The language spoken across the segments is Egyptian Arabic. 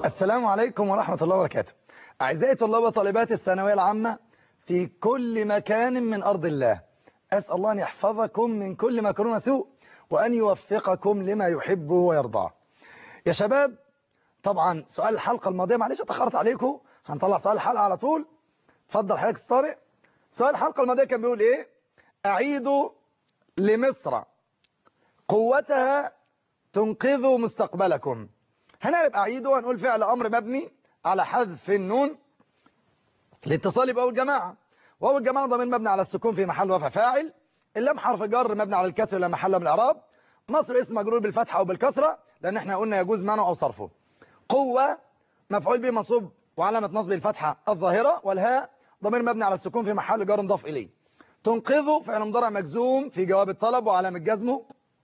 السلام عليكم ورحمة الله وبركاته أعزائي طلاب وطالبات الثانوية العامة في كل مكان من أرض الله أسأل الله أن يحفظكم من كل مكروه وسوء وأن يوفقكم لما يحبه ويرضاه يا شباب طبعا سؤال الحلقة الماضية معلش اتأخرت عليكم هنطلع سؤال الحلقة على طول اتفضل حضرتك الصارئ سؤال الحلقة الماضية كان بيقول إيه أعيدوا لمصر قوتها تنقذ مستقبلكم هنعرف أعيده وهنقول فعل أمر مبني على حذف النون الاتصال بأول جماعة وأول جماعة ضمير مبني على السكون في محل رفع فاعل اللام حرف جر مبني على الكسر لا محل من الإعراب مصر اسم مجرور بالفتحة أو بالكسرة لأن احنا قلنا يجوز منعه أو صرفه قوة مفعول به منصوب وعلامة نصب الفتحة الظاهرة والهاء ضمير مبني على السكون في محل جر مضاف إليه تنقذه فعل مضارع مجزوم في جواب الطلب وعلامة جزمه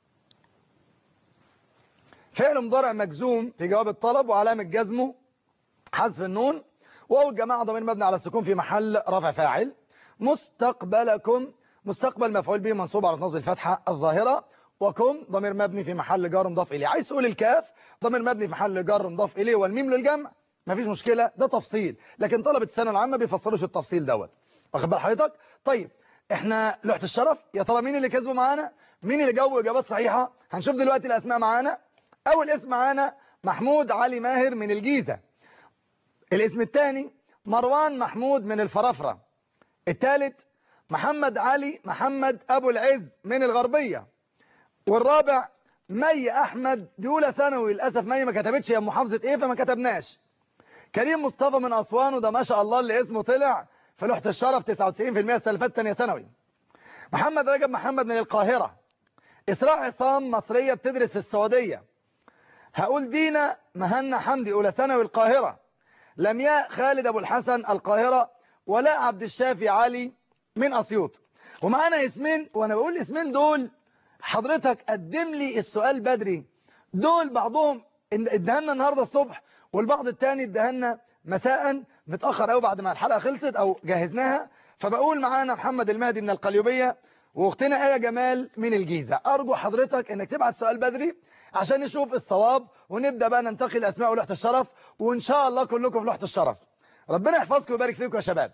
فعل مضارع مجزوم في جواب الطلب وعلامة جزمه حذف النون واو الجماعة ضمير مبني على السكون في محل رفع فاعل مستقبلكم مستقبل مفعول به منصوب على نصب الفتحة الظاهرة وكم ضمير مبني في محل جار مضاف إليه عايز تقول الكاف ضمير مبني في محل جار مضاف إليه والميم للجمع مفيش مشكلة ده تفصيل لكن طلبة الثانويه العامة بيفسروش التفصيل دوت واخد بال حضرتك طيب احنا لوحة الشرف يا ترى مين اللي كسبوا معانا مين اللي جاوبوا اجابات صحيحة هنشوف دلوقتي الاسماء معانا اول اسم معانا محمود علي ماهر من الجيزة الاسم الثاني مروان محمود من الفرافرة الثالث محمد علي محمد ابو العز من الغربية والرابع مي احمد دي اولى ثانوي للاسف مي ما كتبتش هي محافظه ايه فما كتبناش كريم مصطفى من اسوان وده ما شاء الله اللي اسمه طلع في لوحه الشرف 99% السنه اللي فاتت ثانيه ثانوي محمد رجب محمد من القاهره اسراء عصام مصريه بتدرس في السعوديه هقول دينا مهنا حمدي اولى ثانوي القاهره لمياء خالد ابو الحسن القاهره ولاء عبد الشافي علي من اسيوط ومعانا اسمين وانا بقول الاسمين دول حضرتك قدم لي السؤال بدري دول بعضهم ادهنا النهاردة الصبح والبعض التاني ادهنا مساء متأخر قوي بعد ما الحلقة خلصت او جهزناها فبقول معانا محمد المهدي من القليوبية واختنا آية جمال من الجيزة ارجو حضرتك انك تبعت سؤال بدري عشان نشوف الصواب ونبدأ بقى ننتقل اسماء لوحة الشرف وان شاء الله كلكم في لوحة الشرف ربنا يحفظكم ويبارك فيكم يا شباب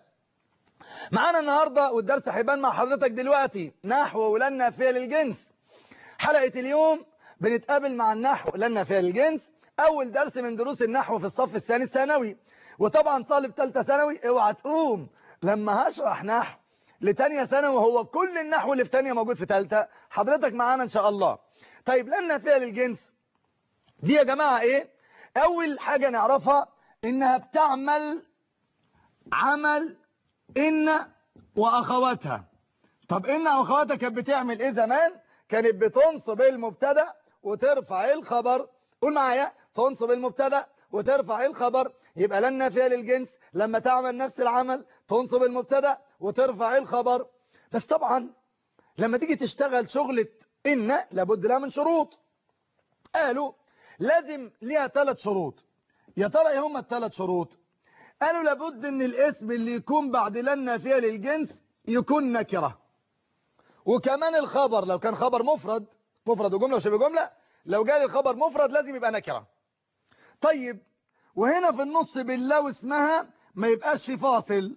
معانا النهاردة والدرس هيبان مع حضرتك دلوقتي نحو ولن نافية للجنس حلقة اليوم بنتقابل مع النحو لن نافية للجنس أول درس من دروس النحو في الصف الثاني الثانوي وطبعا طالب ثالثه ثانوي اوعى تقوم لما هشرح نحو لتانية ثانوي هو كل النحو اللي في تانية موجود في ثالثه حضرتك معانا إن شاء الله طيب لن نافية للجنس دي يا جماعة إيه أول حاجة نعرفها إنها بتعمل عمل إن وأخواتها طب إن وأخواتها كانت بتعمل إيه زمان كانت بتنصب المبتدا وترفع الخبر قول معايا تنصب المبتدا وترفع الخبر يبقى لن نافيه للجنس لما تعمل نفس العمل تنصب المبتدا وترفع الخبر بس طبعا لما تيجي تشتغل شغلة إن لابد لها من شروط قالوا لازم ليها ثلاث شروط يا ترى ايه هم الثلاث شروط قالوا لابد ان الاسم اللي يكون بعد لن نافيه للجنس يكون نكره وكمان الخبر لو كان خبر مفرد مفرد وجملة وشبه جملة لو جالي الخبر مفرد لازم يبقى نكرة طيب وهنا في النص بالله اسمها ما يبقاش في فاصل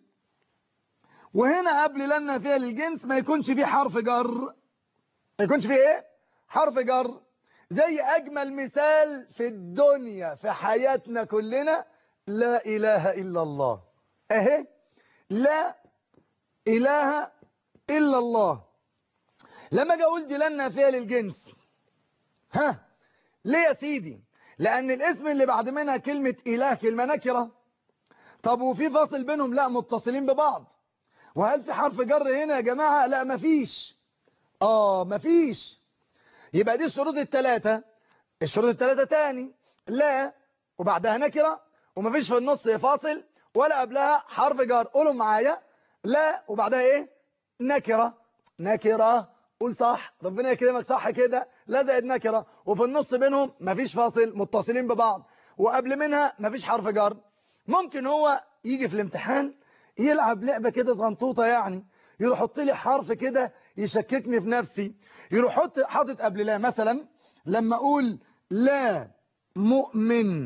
وهنا قبل لنا فيها للجنس ما يكونش فيه حرف جر ما يكونش فيه ايه حرف جر زي اجمل مثال في الدنيا في حياتنا كلنا لا اله الا الله اهي لا اله الا الله لما اجي اقول دي لنا فيها للجنس ها ليه يا سيدي لان الاسم اللي بعد منها كلمة اله كلمة نكرة طب وفي فاصل بينهم لا متصلين ببعض وهل في حرف جر هنا يا جماعة لا مفيش اه مفيش يبقى دي الشروط الثلاثة الشروط الثلاثة تاني لا وبعدها نكرة ومفيش في النص فاصل ولا قبلها حرف جر قولوا معايا لا وبعدها ايه نكرة نكرة قول صح ربنا يكرمك صح كده لا زائد نكرة وفي النص بينهم مفيش فاصل متصلين ببعض وقبل منها مفيش حرف جر ممكن هو يجي في الامتحان يلعب لعبة كده صنطوطة يعني يروح يحط لي حرف كده يشككني في نفسي يروح حط حاطط قبل لا مثلا لما اقول لا مؤمن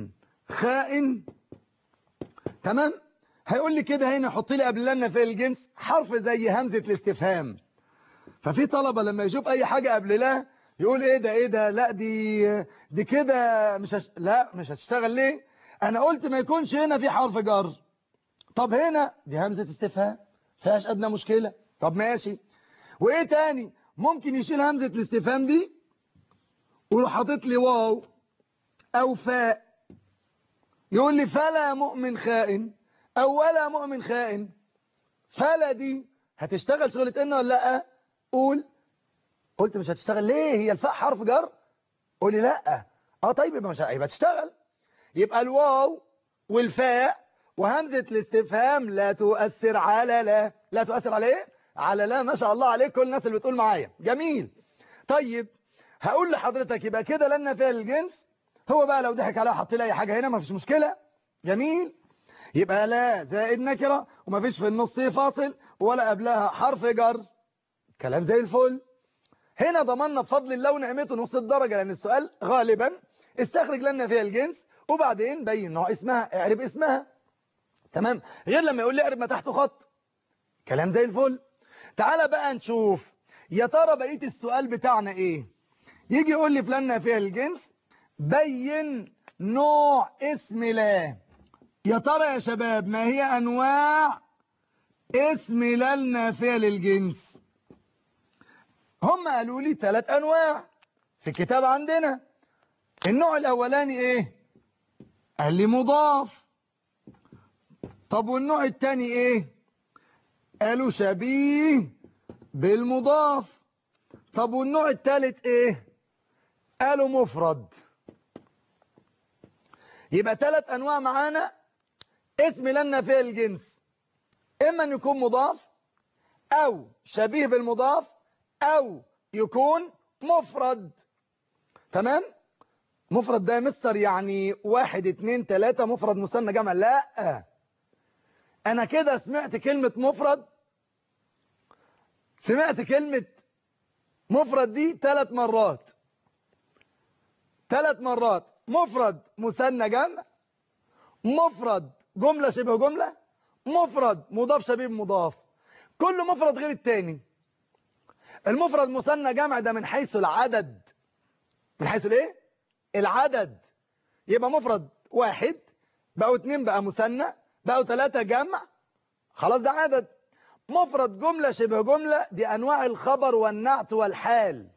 خائن تمام هيقول لي كده هنا حط لي قبل لنا في الجنس حرف زي همزة الاستفهام ففي طلبة لما يشوف اي حاجة قبل لا يقول ايه ده ايه ده لا دي دي كده مش هش... لا مش هتشتغل ليه انا قلت ما يكونش هنا في حرف جر طب هنا دي همزة استفهام فيهاش ادنى مشكلة طب ماشي وايه تاني ممكن يشيل همزة الاستفهام دي ويروح حاطط لي واو او فاء يقول لي فلا مؤمن خائن او ولا مؤمن خائن فلا دي هتشتغل شغلة ان ولا لا قول قلت مش هتشتغل ليه هي الفاء حرف جر قولي لا اه طيب يبقى مش يبقى تشتغل يبقى الواو والفاء وهمزة الاستفهام لا تؤثر على لا لا تؤثر على ايه على لا ما شاء الله عليك كل الناس اللي بتقول معايا جميل طيب هقول لحضرتك يبقى كده لنا فيها الجنس هو بقى لو ضحك عليها حط لي اي حاجه هنا ما فيش مشكله جميل يبقى لا زائد نكره وما فيش في النص فاصل ولا قبلها حرف جر كلام زي الفل هنا ضمننا بفضل الله ونعمته نص الدرجه لان السؤال غالبا استخرج لنا فيها الجنس وبعدين بين نوع اسمها اعرب اسمها تمام غير لما يقول لي اعرب ما تحته خط كلام زي الفل تعالى بقى نشوف يا ترى بقيه السؤال بتاعنا ايه يجي يقول لي فلان فيها الجنس بين نوع اسم لا يا ترى يا شباب ما هي انواع اسم لا النافيه للجنس هم قالوا لي ثلاث انواع في الكتاب عندنا النوع الاولاني ايه قال لي مضاف طب والنوع الثاني ايه قالوا شبيه بالمضاف طب والنوع الثالث ايه قالوا مفرد يبقى ثلاث انواع معانا اسم لنا فيه الجنس اما ان يكون مضاف او شبيه بالمضاف او يكون مفرد تمام مفرد ده مستر يعني واحد اتنين تلاتة مفرد مثنى جمع لا انا كده سمعت كلمة مفرد سمعت كلمة مفرد دي ثلاث مرات ثلاث مرات مفرد مثنى جمع مفرد جملة شبه جملة مفرد مضاف شبيه مضاف كل مفرد غير التاني المفرد مثنى جمع ده من حيث العدد من حيث الايه العدد يبقى مفرد واحد بقوا اتنين بقى مثنى بقوا ثلاثة جمع خلاص ده عدد مفرد جملة شبه جملة دي أنواع الخبر والنعت والحال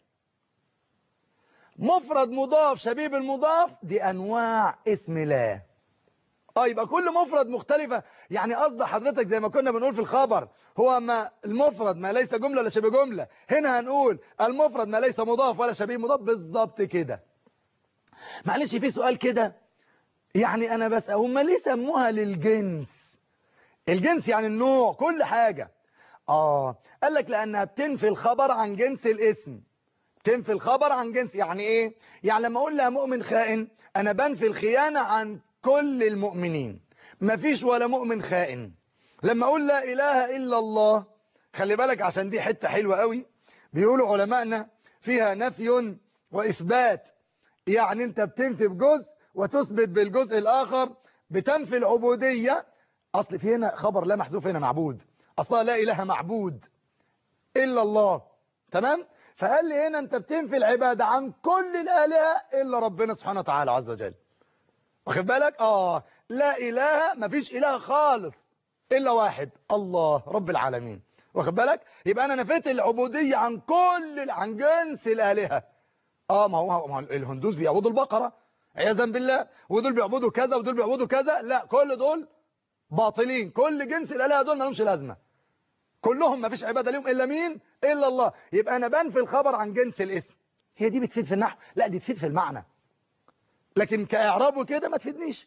مفرد مضاف شبيه بالمضاف دي أنواع اسم لا اه يبقى كل مفرد مختلفة يعني قصد حضرتك زي ما كنا بنقول في الخبر هو ما المفرد ما ليس جملة ولا شبه جملة هنا هنقول المفرد ما ليس مضاف ولا شبيه مضاف بالظبط كده معلش في سؤال كده يعني أنا بس هم ليه سموها للجنس الجنس يعني النوع كل حاجة آه قال لك لأنها بتنفي الخبر عن جنس الاسم تنفي الخبر عن جنس يعني إيه يعني لما أقول لها مؤمن خائن أنا بنفي الخيانة عن كل المؤمنين مفيش ولا مؤمن خائن لما أقول لا إله إلا الله خلي بالك عشان دي حتة حلوة قوي بيقولوا علماءنا فيها نفي وإثبات يعني أنت بتنفي بجزء وتثبت بالجزء الآخر بتنفي العبودية أصل في هنا خبر لا محذوف هنا معبود أصلا لا إله معبود إلا الله تمام فقال لي هنا أنت بتنفي العبادة عن كل الآلهة إلا ربنا سبحانه وتعالى عز وجل واخد بالك آه لا إله مفيش إله خالص إلا واحد الله رب العالمين واخد بالك يبقى أنا نفيت العبودية عن كل عن جنس الآلهة آه ما هو, ما هو الهندوس بيعبدوا البقرة عياذا بالله ودول بيعبدوا كذا ودول بيعبدوا كذا لا كل دول باطلين كل جنس الآلهة دول ما لهمش لازمة كلهم ما فيش عبادة لهم إلا مين إلا الله يبقى أنا بنفي الخبر عن جنس الاسم هي دي بتفيد في النحو لا دي تفيد في المعنى لكن كإعراب وكده ما تفيدنيش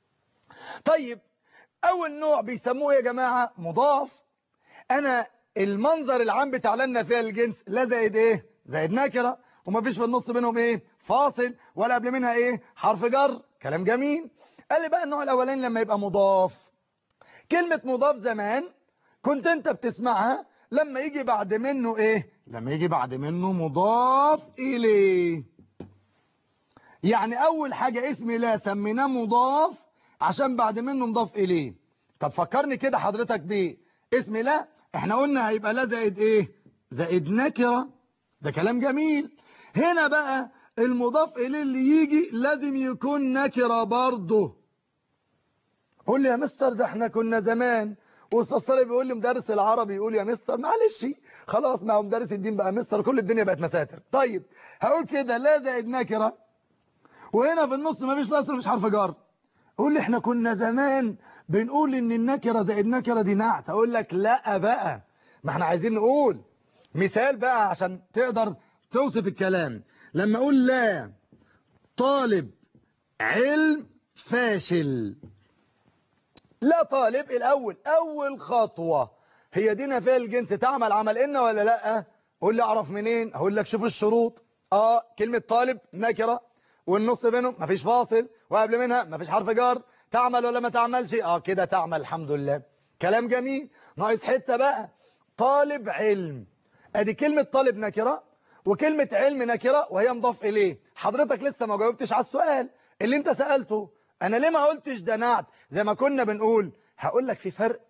طيب أول نوع بيسموه يا جماعة مضاف أنا المنظر العام بتاع لنا فيها الجنس لا زائد إيه زائد نكرة وما فيش في النص بينهم إيه فاصل ولا قبل منها إيه حرف جر كلام جميل قال لي بقى النوع الأولاني لما يبقى مضاف كلمة مضاف زمان كنت انت بتسمعها لما يجي بعد منه ايه لما يجي بعد منه مضاف اليه يعني اول حاجة اسم لا سميناه مضاف عشان بعد منه مضاف اليه طب فكرني كده حضرتك بيه اسم لا احنا قلنا هيبقى لا زائد ايه زائد نكرة ده كلام جميل هنا بقى المضاف اليه اللي يجي لازم يكون نكرة برضه قول لي يا مستر ده احنا كنا زمان واستاذ صالح بيقول لي مدرس العربي يقول يا مستر معلش خلاص ما هو مدرس الدين بقى مستر كل الدنيا بقت مساتر طيب هقول كده لا زائد نكره وهنا في النص ما فيش مصر مش حرف جر قول لي احنا كنا زمان بنقول ان النكره زائد نكره دي نعت اقول لك لا بقى ما احنا عايزين نقول مثال بقى عشان تقدر توصف الكلام لما اقول لا طالب علم فاشل لا طالب الأول أول خطوة هي دي نفاية الجنس تعمل عمل إن ولا لا قول لي أعرف منين أقول لك شوف الشروط آه كلمة طالب نكرة والنص بينهم مفيش فاصل وقبل منها مفيش حرف جار تعمل ولا ما تعملش آه كده تعمل الحمد لله كلام جميل ناقص حتة بقى طالب علم ادي كلمة طالب نكرة وكلمة علم نكرة وهي مضاف إليه حضرتك لسه ما جاوبتش على السؤال اللي انت سألته انا ليه ما قلتش ده نعت زي ما كنا بنقول هقول لك في فرق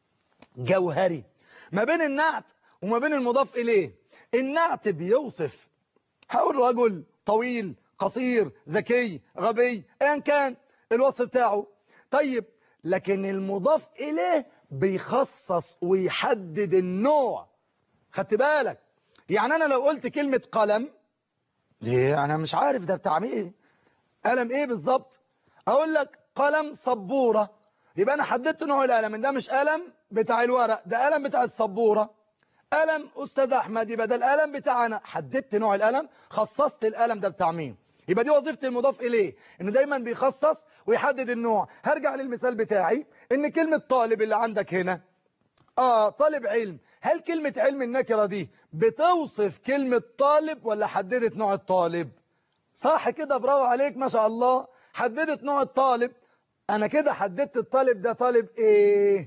جوهري ما بين النعت وما بين المضاف إليه النعت بيوصف هقول رجل طويل قصير ذكي غبي ايا كان الوصف بتاعه طيب لكن المضاف إليه بيخصص ويحدد النوع خدت بالك يعني أنا لو قلت كلمة قلم دي أنا مش عارف ده بتاع ايه قلم ايه بالظبط اقول لك قلم سبورة يبقى انا حددت نوع القلم ده مش قلم بتاع الورق ده قلم بتاع السبورة قلم استاذ احمد يبقى ده القلم بتاعنا حددت نوع القلم خصصت القلم ده بتاع مين يبقى دي وظيفة المضاف اليه انه دايما بيخصص ويحدد النوع هرجع للمثال بتاعي ان كلمة طالب اللي عندك هنا اه طالب علم هل كلمة علم النكرة دي بتوصف كلمة طالب ولا حددت نوع الطالب صح كده برافو عليك ما شاء الله حددت نوع الطالب انا كده حددت الطالب ده طالب ايه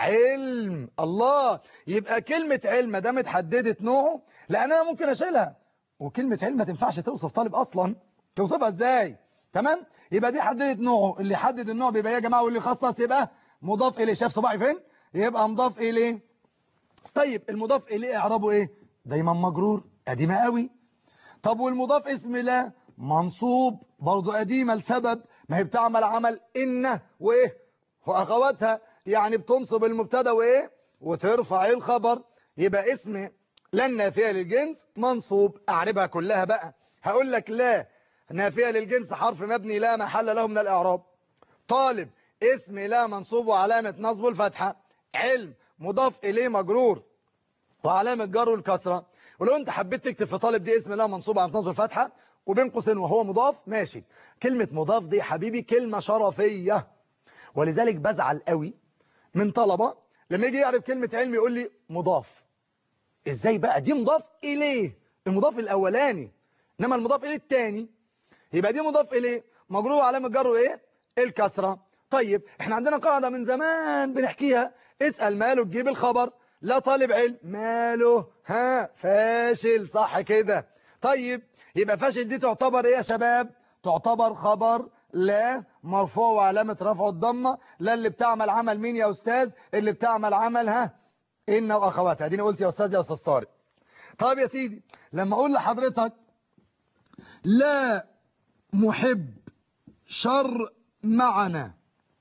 علم الله يبقى كلمة علم ما دام اتحددت نوعه لان انا ممكن اشيلها وكلمة علم ما تنفعش توصف طالب اصلا توصفها ازاي تمام يبقى دي حددت نوعه اللي حدد النوع بيبقى يا جماعه واللي خصص يبقى مضاف اليه شاف صباعي فين يبقى مضاف اليه طيب المضاف اليه اعرابه ايه دايما مجرور قديمه قوي طب والمضاف اسم لا منصوب برضو قديمة لسبب ما هي بتعمل عمل إن وإيه وأخواتها يعني بتنصب المبتدا وإيه وترفع الخبر يبقى اسم لا النافية للجنس منصوب أعربها كلها بقى هقول لك لا نافية للجنس حرف مبني لا محل له من الإعراب طالب اسم لا منصوب وعلامة نصبه الفتحة علم مضاف إليه مجرور وعلامة جره الكسرة ولو انت حبيت تكتب في طالب دي اسم لا منصوب على نصب الفتحة وبين قوسين وهو مضاف ماشي كلمة مضاف دي حبيبي كلمة شرفية ولذلك بزعل قوي من طلبة لما يجي يعرف كلمة علم يقول لي مضاف ازاي بقى دي مضاف إليه المضاف الأولاني إنما المضاف إليه الثاني يبقى دي مضاف إليه مجرور علامة جره إيه الكسرة طيب احنا عندنا قاعدة من زمان بنحكيها اسأل ماله تجيب الخبر لا طالب علم ماله ها فاشل صح كده طيب يبقى فاشل دي تعتبر ايه يا شباب تعتبر خبر لا مرفوع وعلامة رفعه الضمة لا اللي بتعمل عمل مين يا أستاذ اللي بتعمل عمل ها إن وأخواتها اديني قلت يا أستاذ يا أستاذ طارق طيب يا سيدي لما أقول لحضرتك لا محب شر معنا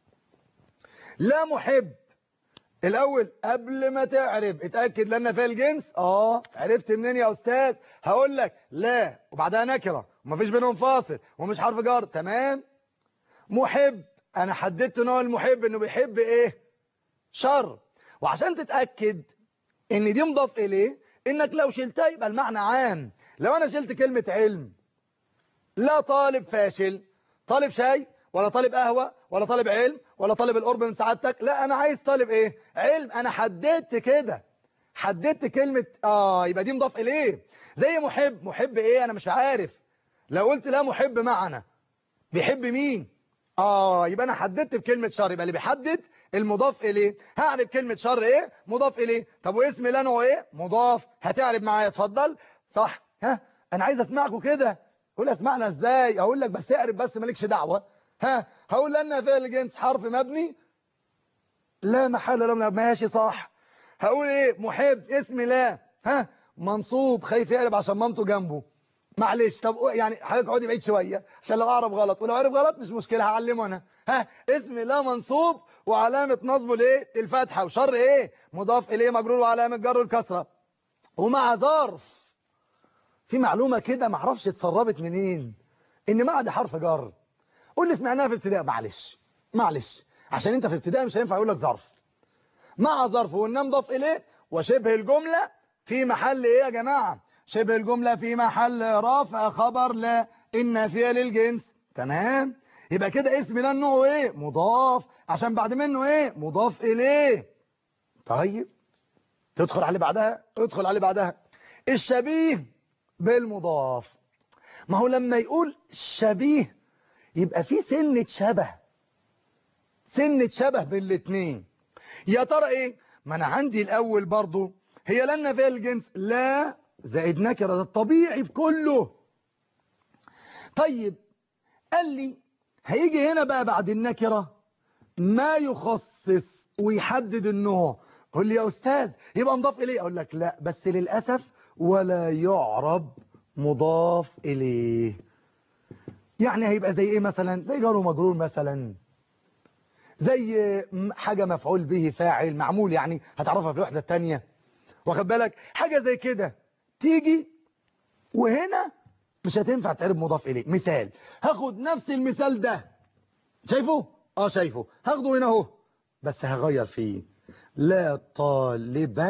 لا محب الأول قبل ما تعرف اتأكد لأن في الجنس اه عرفت منين يا أستاذ هقول لك لا وبعدها نكرة ومفيش بينهم فاصل ومش حرف جار تمام محب أنا حددت نوع المحب إنه بيحب إيه شر وعشان تتأكد إن دي مضاف إليه إنك لو شلتها يبقى المعنى عام لو أنا شلت كلمة علم لا طالب فاشل طالب شاي ولا طالب قهوة ولا طالب علم ولا طالب القرب من سعادتك لا أنا عايز طالب إيه علم أنا حددت كده حددت كلمة آه يبقى دي مضاف إليه زي محب محب إيه أنا مش عارف لو قلت لا محب معنا بيحب مين آه يبقى أنا حددت بكلمة شر يبقى اللي بيحدد المضاف إليه هعرف كلمة شر إيه مضاف إليه طب واسم لا نوع إيه مضاف هتعرف معايا اتفضل صح ها أنا عايز أسمعكم كده قول اسمعنا ازاي اقول لك بس اعرف بس مالكش دعوة ها هقول لنا فعل الجنس حرف مبني لا محل له من ماشي صح هقول ايه محب اسم لا ها منصوب خايف يقلب عشان مامته جنبه معلش طب يعني حضرتك اقعدي بعيد شويه عشان لو اعرف غلط ولو عرف غلط مش مشكله هعلمه انا ها اسم لا منصوب وعلامه نصبه الايه الفتحه وشر ايه مضاف اليه مجرور وعلامه جر الكسره ومع ظرف في معلومه كده ما اعرفش اتسربت منين ان مع دي حرف جر قول لي سمعناها في ابتدائي معلش معلش عشان انت في ابتدائي مش هينفع يقول لك ظرف مع ظرف وان مضاف اليه وشبه الجمله في محل ايه يا جماعه شبه الجملة في محل رفع خبر لا النافية للجنس تمام يبقى كده اسم لا نوعه ايه مضاف عشان بعد منه ايه مضاف اليه طيب تدخل عليه بعدها ادخل عليه بعدها الشبيه بالمضاف ما هو لما يقول شبيه يبقى في سنة شبه سنة شبه بين الاثنين يا ترى ايه ما انا عندي الاول برضو هي لنا في الجنس لا زائد نكرة ده الطبيعي في كله طيب قال لي هيجي هنا بقى بعد النكرة ما يخصص ويحدد النوع قول لي يا أستاذ يبقى نضاف إليه أقول لك لا بس للأسف ولا يعرب مضاف إليه يعني هيبقى زي إيه مثلا زي جار ومجرور مثلا زي حاجة مفعول به فاعل معمول يعني هتعرفها في الوحدة الثانية واخد بالك حاجة زي كده تيجي وهنا مش هتنفع تعرب مضاف إليه مثال هاخد نفس المثال ده شايفه؟ اه شايفه هاخده هنا اهو بس هغير فيه لا طالبا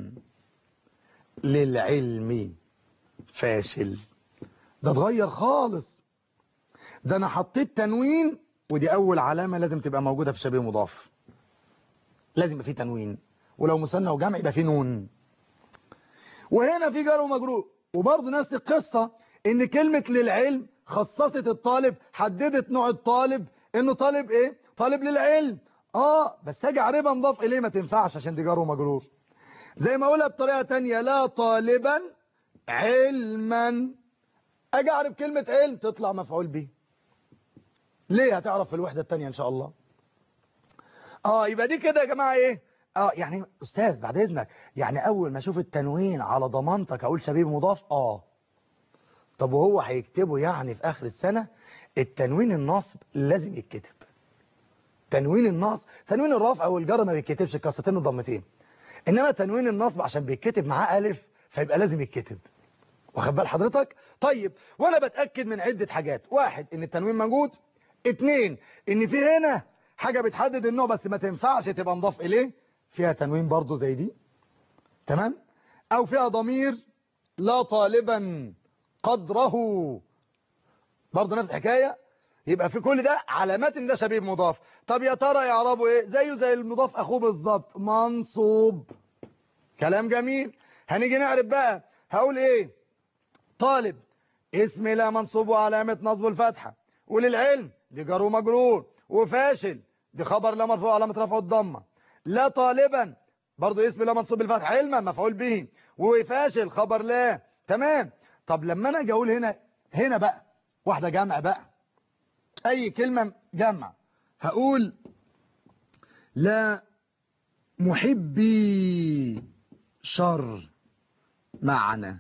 للعلم فاشل ده اتغير خالص ده انا حطيت تنوين ودي اول علامة لازم تبقى موجودة في شبيه مضاف لازم يبقى فيه تنوين ولو مثنى وجمع يبقى فيه نون وهنا في جار ومجرور وبرضه نفس القصة ان كلمة للعلم خصصت الطالب حددت نوع الطالب انه طالب ايه طالب للعلم اه بس هاجي اعربها نضاف اليه ما تنفعش عشان دي جار ومجرور زي ما اقولها بطريقة تانية لا طالبا علما اجي اعرب كلمة علم تطلع مفعول به ليه هتعرف في الوحدة التانية ان شاء الله اه يبقى دي كده يا جماعة ايه اه يعني استاذ بعد اذنك يعني اول ما اشوف التنوين على ضمانتك اقول شبيه مضاف اه طب وهو هيكتبه يعني في اخر السنة التنوين النصب لازم يتكتب تنوين النصب تنوين الرفع والجر ما بيتكتبش الكاستين الضمتين انما تنوين النصب عشان بيتكتب معاه الف فيبقى لازم يتكتب واخد بال حضرتك طيب وانا بتاكد من عده حاجات واحد ان التنوين موجود اتنين ان في هنا حاجه بتحدد النوع بس ما تنفعش تبقى مضاف اليه فيها تنوين برضو زي دي تمام او فيها ضمير لا طالبا قدره برضو نفس الحكايه يبقى في كل ده علامات ان ده شبيه مضاف طب يا ترى يعربوا ايه زيه زي المضاف اخوه بالظبط منصوب كلام جميل هنيجي نعرف بقى هقول ايه طالب اسم لا منصوب وعلامه نصبه الفتحه وللعلم دي جار ومجرور وفاشل دي خبر لا مرفوع علامه رفعه الضمه لا طالبا برضو اسم لا منصوب بالفتح علما مفعول به وفاشل خبر لا تمام طب لما انا اجي اقول هنا هنا بقى واحده جمع بقى اي كلمه جمع هقول لا محبي شر معنى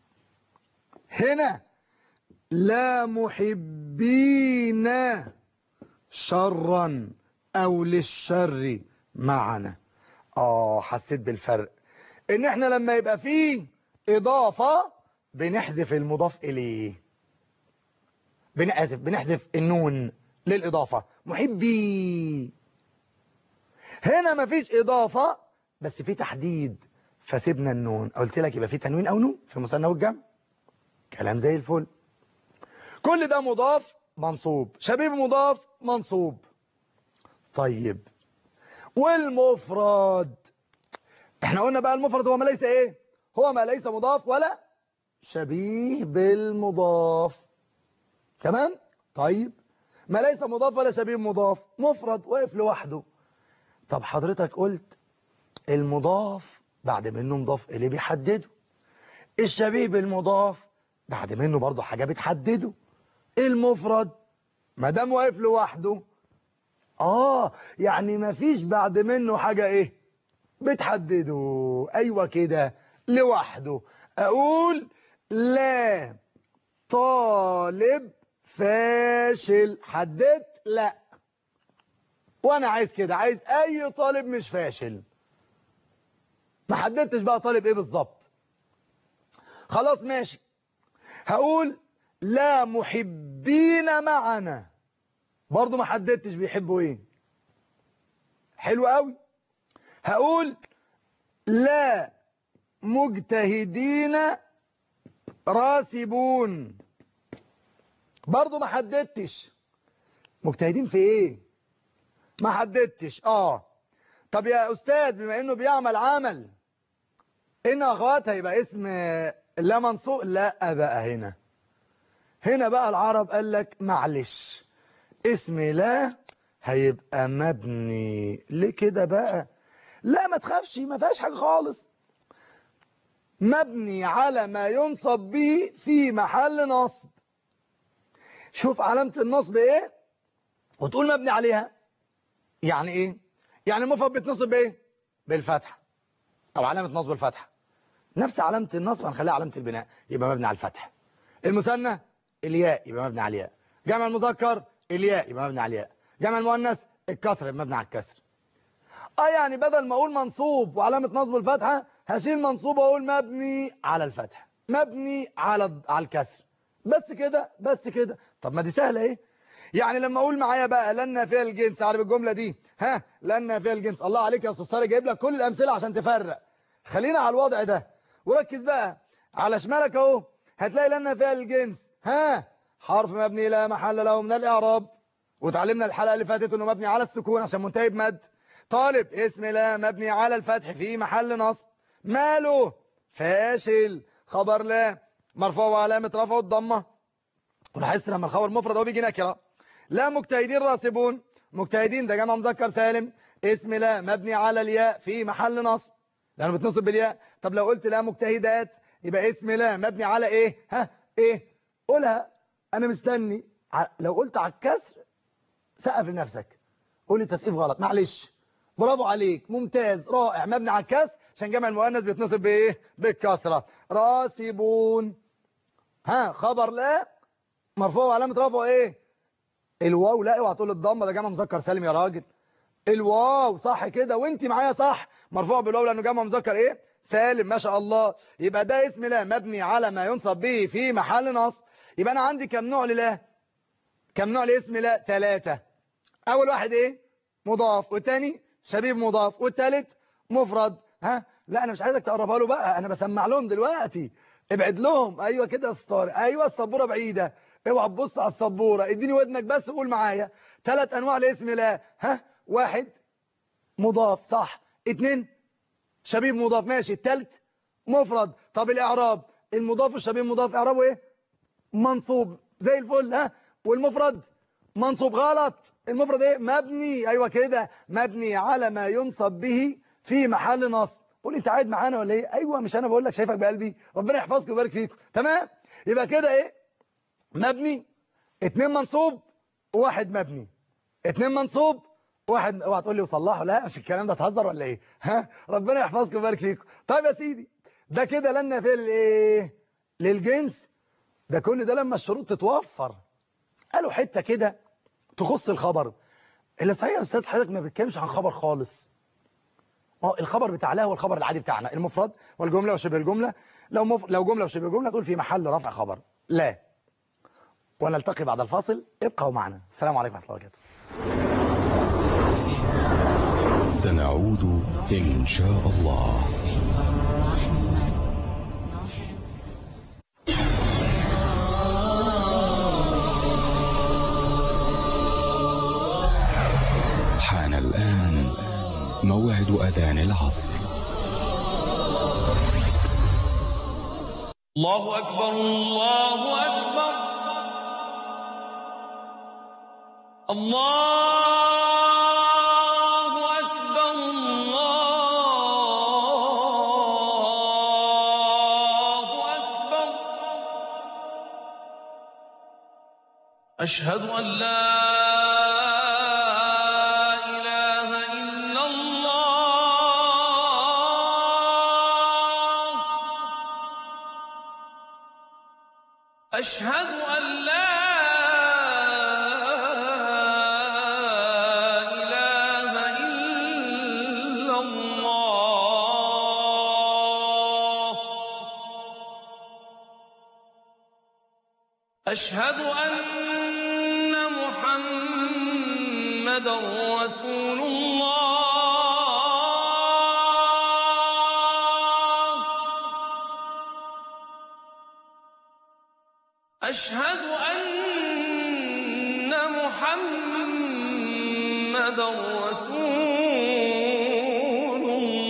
هنا لا محبين شرا او للشر معنا اه حسيت بالفرق ان احنا لما يبقى فيه اضافة بنحذف المضاف اليه بنحذف بنحذف النون للاضافة محبي هنا مفيش اضافة بس في تحديد فسيبنا النون قلت لك يبقى في تنوين او نون في مثنى والجمع كلام زي الفل كل ده مضاف منصوب شبيه مضاف منصوب طيب والمفرد احنا قلنا بقى المفرد هو ما ليس ايه هو ما ليس مضاف ولا شبيه بالمضاف تمام طيب ما ليس مضاف ولا شبيه مضاف مفرد واقف لوحده طب حضرتك قلت المضاف بعد منه مضاف اليه بيحدده الشبيه بالمضاف بعد منه برضه حاجة بتحدده المفرد ما دام واقف لوحده اه يعني ما فيش بعد منه حاجة ايه بتحدده ايوه كده لوحده اقول لا طالب فاشل حددت لا وانا عايز كده عايز اي طالب مش فاشل ما حددتش بقى طالب ايه بالظبط خلاص ماشي هقول لا محبين معنا برضو ما حددتش بيحبوا ايه حلو قوي هقول لا مجتهدين راسبون برضو ما حددتش مجتهدين في ايه ما حددتش اه طب يا استاذ بما انه بيعمل عمل ان اخواتها يبقى اسم لا منصوب لا بقى هنا هنا بقى العرب قال لك معلش اسم لا هيبقى مبني ليه كده بقى لا ما تخافش ما فيهاش حاجه خالص مبني على ما ينصب به في محل نصب شوف علامة النصب ايه وتقول مبني عليها يعني ايه يعني المفرد بيتنصب بايه بالفتحة او علامة نصب الفتحة نفس علامة النصب هنخليها علامة البناء يبقى مبني على الفتح المثنى الياء يبقى مبني على الياء جمع المذكر الياء يبقى مبني على الياء جمع المؤنث الكسر يبقى مبني على الكسر اه يعني بدل ما اقول منصوب وعلامة نصب الفتحة هشيل منصوب واقول مبني على الفتح مبني على على الكسر بس كده بس كده طب ما دي سهلة ايه يعني لما اقول معايا بقى لن فيها الجنس عارف الجملة دي ها لن فيها الجنس الله عليك يا استاذ طارق جايب لك كل الامثله عشان تفرق خلينا على الوضع ده وركز بقى على شمالك اهو هتلاقي لن فيها الجنس ها حرف مبني لا محل له من الاعراب وتعلمنا الحلقه اللي فاتت انه مبني على السكون عشان منتهي بمد طالب اسم لا مبني على الفتح في محل نصب ماله فاشل خبر لا مرفوع وعلامه رفعه الضمه ولاحظت لما الخبر مفرد هو بيجي نكره لا مجتهدين راسبون مجتهدين ده جمع مذكر سالم اسم لا مبني على الياء في محل نصب لانه بتنصب بالياء طب لو قلت لا مجتهدات يبقى اسم لا مبني على ايه ها ايه قولها انا مستني لو قلت على الكسر سقف لنفسك قول لي تسقيف غلط معلش برافو عليك ممتاز رائع مبني على الكسر عشان جمع المؤنث بيتنصب بايه بالكسره راسبون ها خبر لا مرفوع وعلامه رفعه ايه الواو لا اوعى تقول الضمه ده جمع مذكر سالم يا راجل الواو صح كده وانت معايا صح مرفوع بالواو لانه جمع مذكر ايه سالم ما شاء الله يبقى ده اسم لا مبني على ما ينصب به في محل نصب يبقى انا عندي كم نوع للا كم نوع لاسم لا ثلاثة اول واحد ايه مضاف والتاني شبيب مضاف والتالت مفرد ها لا انا مش عايزك تقربها له بقى انا بسمع لهم دلوقتي ابعد لهم ايوه كده يا استاذ ايوه السبوره بعيده اوعى تبص على السبوره اديني ودنك بس وقول معايا ثلاث انواع لاسم لا ها واحد مضاف صح اتنين شبيب مضاف ماشي التالت مفرد طب الاعراب المضاف والشبيب مضاف اعرابه ايه منصوب زي الفل ها والمفرد منصوب غلط المفرد ايه مبني ايوه كده مبني على ما ينصب به في محل نصب قول انت قاعد معانا ولا ايه ايوه مش انا بقول لك شايفك بقلبي ربنا يحفظك ويبارك فيكم تمام يبقى كده ايه مبني اتنين منصوب وواحد مبني اتنين منصوب واحد اوعى تقول لي وصلحه لا مش الكلام ده تهزر ولا ايه ها ربنا يحفظكم ويبارك فيكم طيب يا سيدي ده كده لنا في الايه للجنس ده كل ده لما الشروط تتوفر قالوا حته كده تخص الخبر اللي صحيح يا استاذ حضرتك ما بتتكلمش عن خبر خالص اه الخبر بتاع لا هو الخبر العادي بتاعنا المفرد والجمله وشبه الجمله لو مف... لو جمله وشبه جمله تقول في محل رفع خبر لا ونلتقي بعد الفاصل ابقوا معنا السلام عليكم ورحمه الله وبركاته سنعود إن شاء الله حان الآن موعد أذان العصر الله أكبر الله أكبر الله أكبر الله أكبر أشهد أن لا إله إلا الله أشهد أن لا إله إلا الله أشهد أن محمدا رسول الله أشهد أن محمدا رسول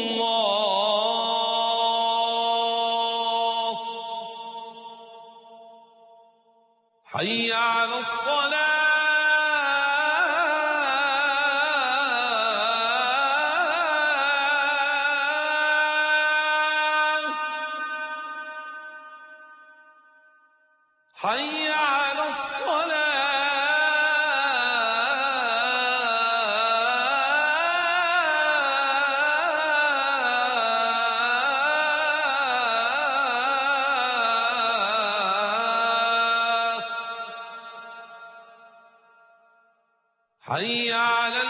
الله حي على الصلاة حي على الصلاة حي على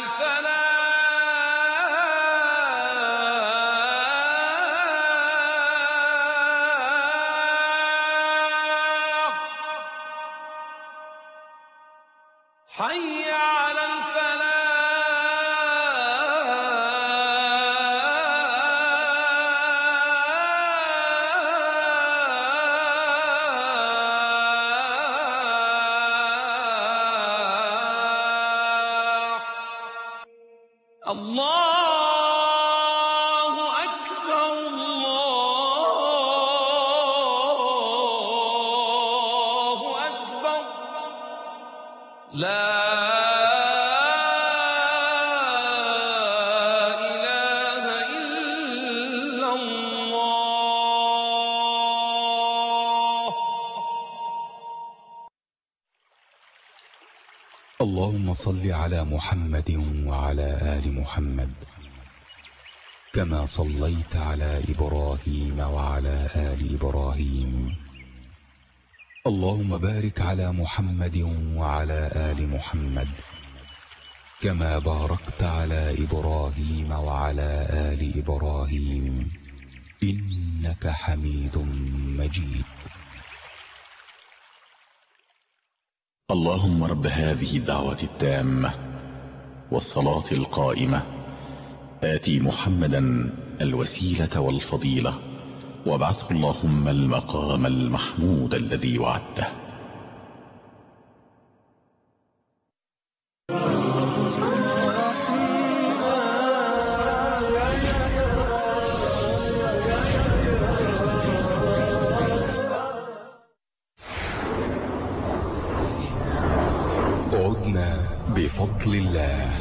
الفلاح حي على الفلاح الله أكبر الله أكبر لا إله إلا الله اللهم صل على محمد وعلى آل محمد كما صليت على إبراهيم وعلى آل إبراهيم اللهم بارك على محمد وعلى آل محمد كما باركت على إبراهيم وعلى آل إبراهيم إنك حميد مجيد اللهم رب هذه الدعوة التامة والصلاة القائمة آتي محمدا الوسيلة والفضيلة وابعثه اللهم المقام المحمود الذي وعدته عدنا بفضل الله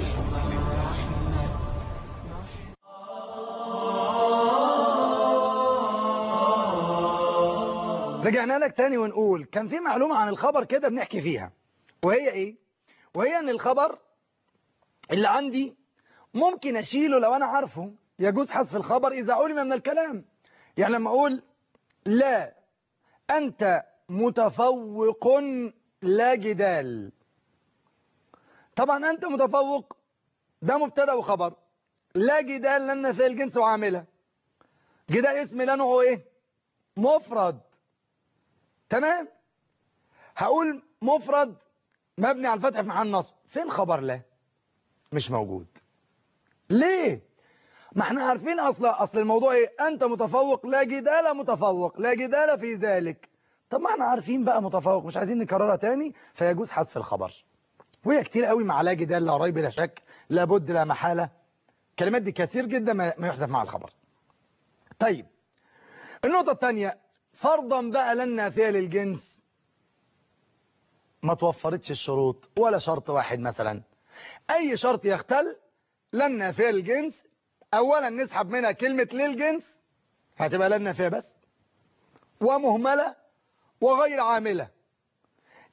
رجعنا لك تاني ونقول كان في معلومة عن الخبر كده بنحكي فيها وهي ايه وهي ان الخبر اللي عندي ممكن اشيله لو انا عارفه يجوز حذف الخبر اذا علم من الكلام يعني لما اقول لا انت متفوق لا جدال طبعا انت متفوق ده مبتدا وخبر لا جدال لان في الجنس وعامله جدال اسم لا نوعه ايه مفرد تمام هقول مفرد مبني على الفتح في محل نصب فين خبر لا مش موجود ليه ما احنا عارفين اصل اصل الموضوع ايه انت متفوق لا جدال متفوق لا جدال في ذلك طب ما احنا عارفين بقى متفوق مش عايزين نكررها تاني فيجوز حذف الخبر وهي كتير قوي مع لا جدال لا ريب لا شك لابد لا محاله كلمات دي كثير جدا ما ما يحذف مع الخبر طيب النقطه الثانيه فرضا بقى لن نافيه للجنس ما توفرتش الشروط ولا شرط واحد مثلا اي شرط يختل لن نافيه للجنس اولا نسحب منها كلمة للجنس هتبقى لن نافيه بس ومهملة وغير عاملة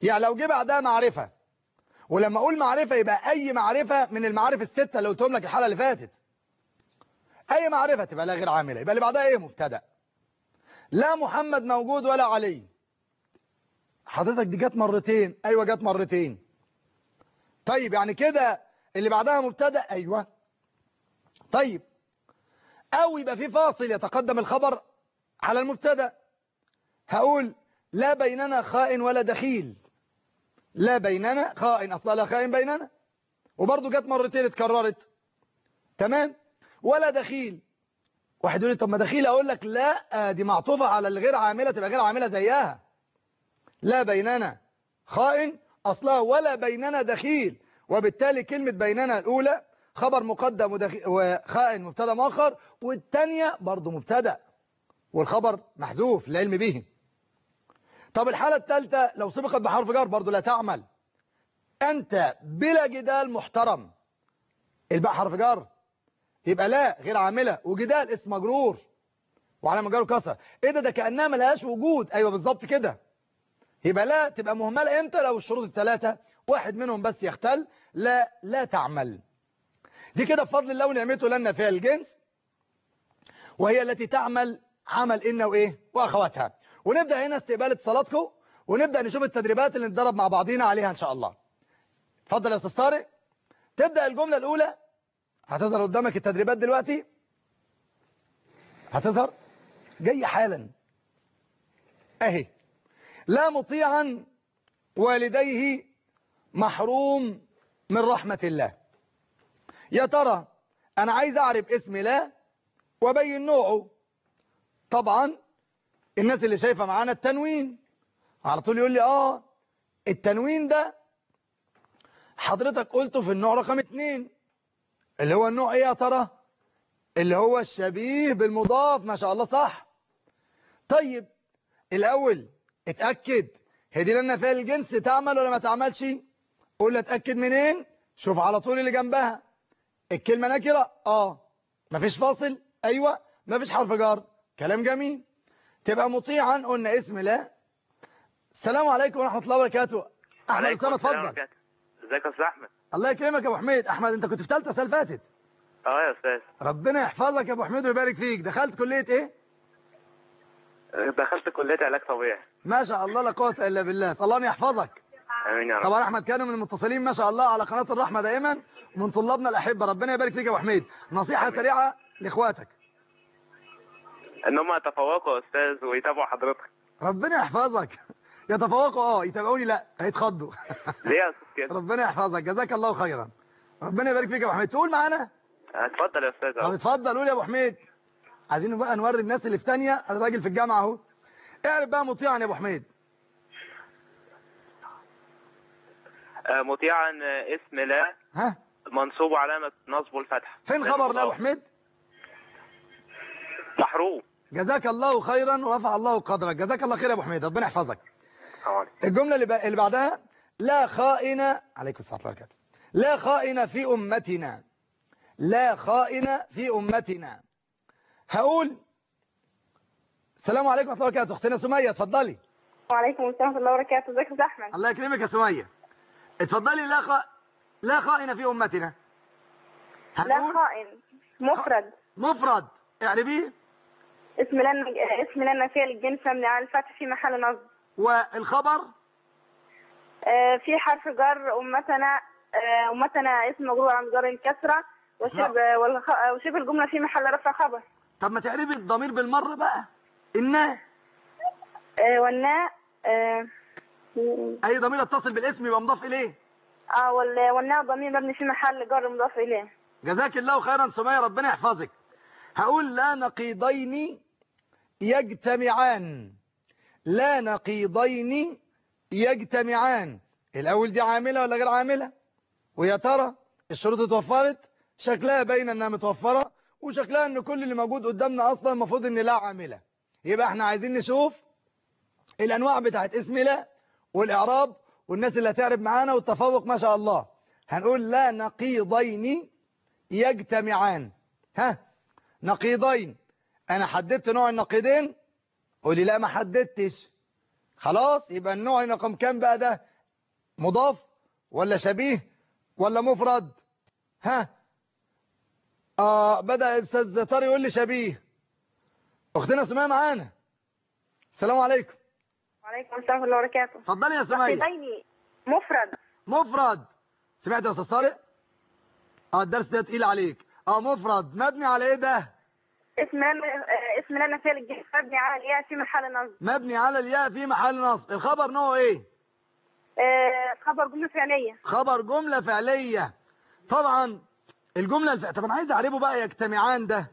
يعني لو جه بعدها معرفة ولما اقول معرفة يبقى اي معرفة من المعارف الستة اللي قلتهم لك الحلقة اللي فاتت اي معرفة تبقى لا غير عاملة يبقى اللي بعدها ايه مبتدا لا محمد موجود ولا علي حضرتك دي جت مرتين ايوه جت مرتين طيب يعني كده اللي بعدها مبتدا ايوه طيب او يبقى في فاصل يتقدم الخبر على المبتدا هقول لا بيننا خائن ولا دخيل لا بيننا خائن اصلا لا خائن بيننا وبرضه جت مرتين اتكررت تمام ولا دخيل واحد يقول لي طب ما دخيل اقول لك لا دي معطوفه على الغير عامله تبقى غير عامله زيها لا بيننا خائن اصلها ولا بيننا دخيل وبالتالي كلمه بيننا الاولى خبر مقدم ودخي... وخائن مبتدا مؤخر والثانيه برضه مبتدا والخبر محذوف للعلم به طب الحاله الثالثه لو سبقت بحرف جر برضه لا تعمل انت بلا جدال محترم الباء حرف جر يبقى لا غير عاملة وجدال اسم مجرور وعلى مجرور كسر ايه ده ده كأنها ملهاش وجود ايوه بالظبط كده يبقى لا تبقى مهملة امتى لو الشروط الثلاثة واحد منهم بس يختل لا لا تعمل دي كده بفضل الله ونعمته لنا فيها الجنس وهي التي تعمل عمل إن وإيه وأخواتها ونبدأ هنا استقبال اتصالاتكم ونبدأ نشوف التدريبات اللي نتدرب مع بعضينا عليها إن شاء الله اتفضل يا أستاذ طارق تبدأ الجملة الأولى هتظهر قدامك التدريبات دلوقتي هتظهر جاي حالا اهي لا مطيعا والديه محروم من رحمة الله يا ترى انا عايز اعرف اسم لا وابين نوعه طبعا الناس اللي شايفة معانا التنوين على طول يقول لي اه التنوين ده حضرتك قلته في النوع رقم اتنين اللي هو النوع ايه يا ترى اللي هو الشبيه بالمضاف ما شاء الله صح طيب الاول اتاكد هي دي لنا فيها الجنس تعمل ولا ما تعملش قول لي اتاكد منين شوف على طول اللي جنبها الكلمه نكره اه مفيش فاصل ايوه مفيش حرف جر كلام جميل تبقى مطيعا قلنا اسم لا السلام عليكم ورحمه الله وبركاته احمد عليكم اسامه السلام اتفضل ورحمة الله. ازيك يا استاذ احمد الله يكرمك يا ابو حميد احمد انت كنت في ثالثه السنه اللي فاتت اه يا استاذ ربنا يحفظك يا ابو حميد ويبارك فيك دخلت كليه ايه دخلت كليه علاج طبيعي ما شاء الله لا قوه الا بالله صلى الله ان يحفظك امين يا رب طبعا احمد كان من المتصلين ما شاء الله على قناه الرحمه دائما ومن طلابنا الاحبه ربنا يبارك فيك يا ابو حميد نصيحه سريعه لاخواتك ان هم يتفوقوا يا استاذ ويتابعوا حضرتك ربنا يحفظك يتفوقوا اه يتابعوني لا هيتخضوا ليه يا استاذ كده ربنا يحفظك جزاك الله خيرا ربنا يبارك فيك يا ابو حميد تقول معانا اتفضل يا استاذ طب أهو. اتفضل قول يا ابو حميد عايزين بقى نوري الناس اللي في ثانيه الراجل في الجامعه اهو اعرف بقى مطيعا يا ابو حميد آه، مطيعا آه، اسم لا ها منصوب علامه نصبه الفتح فين خبر لا يا ابو حميد محروم جزاك الله خيرا ورفع الله قدرك جزاك الله خير يا ابو حميد ربنا يحفظك حوالي. الجملة اللي, ب... اللي بعدها لا خائن عليكم الصلاة والبركاته لا خائن في أمتنا لا خائن في أمتنا هقول السلام عليكم ورحمة الله وبركاته أختنا سمية اتفضلي وعليكم السلام ورحمة الله وبركاته ازيك يا استاذ احمد الله يكرمك يا سمية اتفضلي لا خ... لا خائن في أمتنا لا هنقول خائن مفرد مفرد اعربيه اسم لنا اسم لنا فعل الجنس مبني على الفتح في محل نصب والخبر آه، في حرف جر أمتنا آه، أمتنا اسم مجرور عن جر الكسرة وشبه والخ- وشبه الجملة في محل رفع خبر طب ما تعربي الضمير بالمرة بقى إنه آه، والناء آه، أي ضمير يتصل بالاسم يبقى مضاف إليه اه وال- والناء ضمير مبني في محل جر مضاف إليه جزاك الله خيرا سمية ربنا يحفظك هقول لا نقيضين يجتمعان لا نقيضين يجتمعان الأول دي عاملة ولا غير عاملة ويا ترى الشروط اتوفرت شكلها باين انها متوفرة وشكلها ان كل اللي موجود قدامنا اصلا المفروض ان لا عاملة يبقى احنا عايزين نشوف الانواع بتاعت اسم لا والاعراب والناس اللي هتعرب معانا والتفوق ما شاء الله هنقول لا نقيضين يجتمعان ها نقيضين انا حددت نوع النقيضين قولي لا ما حددتش خلاص يبقى النوع رقم كام بقى ده مضاف ولا شبيه ولا مفرد ها آه بدأ الأستاذ طارق يقول لي شبيه أختنا سمية معانا السلام عليكم وعليكم السلام ورحمة الله وبركاته اتفضلي يا سمية نقيضين مفرد مفرد سمعت يا أستاذ طارق اه الدرس ده تقيل عليك اه مفرد مبني على ايه ده اسم آه، اسم لنا فعل الجنس مبني على الياء في محل نصب مبني على الياء في محل نصب الخبر نوعه ايه آه، خبر جملة فعلية خبر جملة فعلية طبعا الجملة الف... طب انا عايز اعربه بقى يجتمعان ده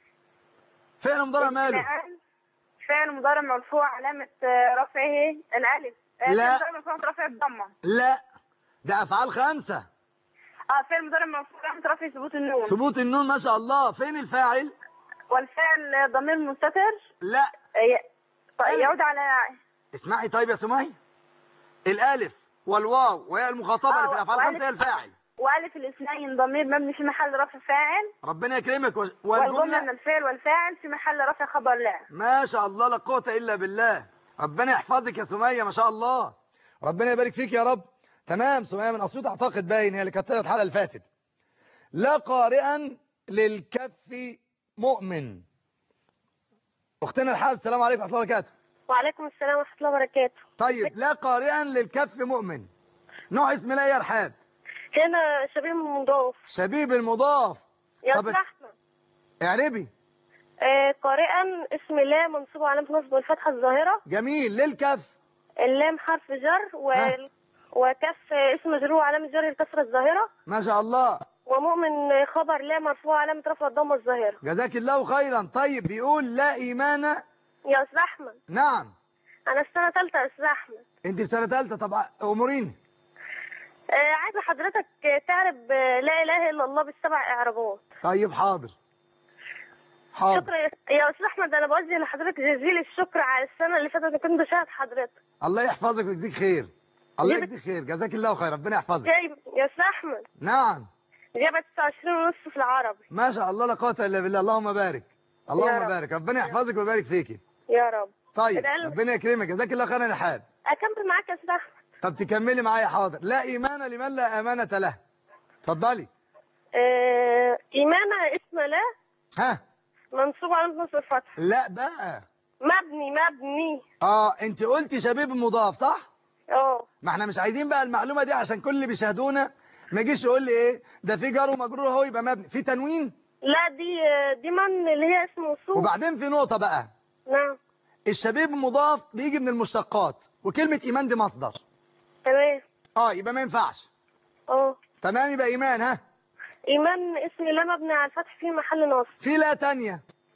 فعل مضارع ماله فعل- فعل مضارع مرفوع علامة آه، رفعه الألف آه، لا. فعل مضارع مرفوع علامة رفع الضمة لا ده افعال خمسة اه فعل مضارع مرفوع علامة رفع ثبوت النون ثبوت النون ما شاء الله فين الفاعل والفعل آه، ضمير مستتر لا آه، ي- ألف. يعود على اسمعي طيب يا سمي الالف والواو وهي المخاطبة اللي في آه، الافعال وألف. الخمسة هي الفاعل وألف الاثنين ضمير مبني في محل رفع فاعل ربنا يكرمك و- والجملة والجملة من الفعل والفاعل في محل رفع خبر لا ما شاء الله لا قوة إلا بالله ربنا يحفظك يا سمية ما شاء الله ربنا يبارك فيك يا رب تمام سمية من أسيوط أعتقد باين هي اللي كانت طلعت الحلقة اللي فاتت لا قارئا للكف مؤمن أختنا الحافظ السلام عليكم ورحمة الله وبركاته وعليكم السلام ورحمة الله وبركاته طيب لا قارئا للكف مؤمن نوع اسم لا يا رحاب هنا شبيه مضاف شبيب المضاف يا طب- أستاذ أحمد اعربي آه، قارئا اسم لا منصوب علامة نصب الفتحة الظاهرة جميل للكف اللام حرف جر و... ها. وكف اسم مجرور علامة جر الكسرة الظاهرة ما شاء الله ومؤمن خبر لا مرفوع علامة رفع الضمة الظاهرة جزاك الله خيرا طيب بيقول لا إيمان يا أستاذ أحمد نعم أنا في سنة تالتة يا أستاذ أحمد انت في سنة ثالثة طب اموريني آه، عايزة حضرتك آه، تعرب آه، لا إله إلا الله بالسبع إعرابات طيب حاضر حاضر شكرا يا- يا أستاذ أحمد أنا بوجه لحضرتك جزيل الشكر على السنة اللي فاتت أنا كنت بشاهد حضرتك الله يحفظك ويجزيك خير الله جيب- يجزيك خير جزاك الله خير ربنا يحفظك جايب يا أستاذ أحمد نعم جايبة 29 ونص في العربي ما شاء الله لا قوة الا بالله اللهم بارك يا اللهم رب. بارك ربنا يحفظك ويبارك فيكي يا رب طيب ادعي له. ربنا يكرمك جزاك الله خيرا يا حاب أكمل معاك يا أستاذ أحمد طب تكملي معايا حاضر لا ايمان لمن لا امانة له اتفضلي آه، إيمانة اسم لا ها منصوب على نص الفتح لا بقى مبني مبني اه انت قلتي شبيب مضاف صح اه ما احنا مش عايزين بقى المعلومة دي عشان كل اللي بيشاهدونا ما يجيش يقول لي ايه ده في جار ومجرور اهو يبقى مبني في تنوين لا دي دي من اللي هي اسم وصول وبعدين في نقطة بقى نعم الشبيب المضاف بيجي من المشتقات وكلمة إيمان دي مصدر تمام اه يبقى ما ينفعش اه تمام يبقى إيمان ها إيمان اسم لا مبني على الفتح في محل نصب في لا تانية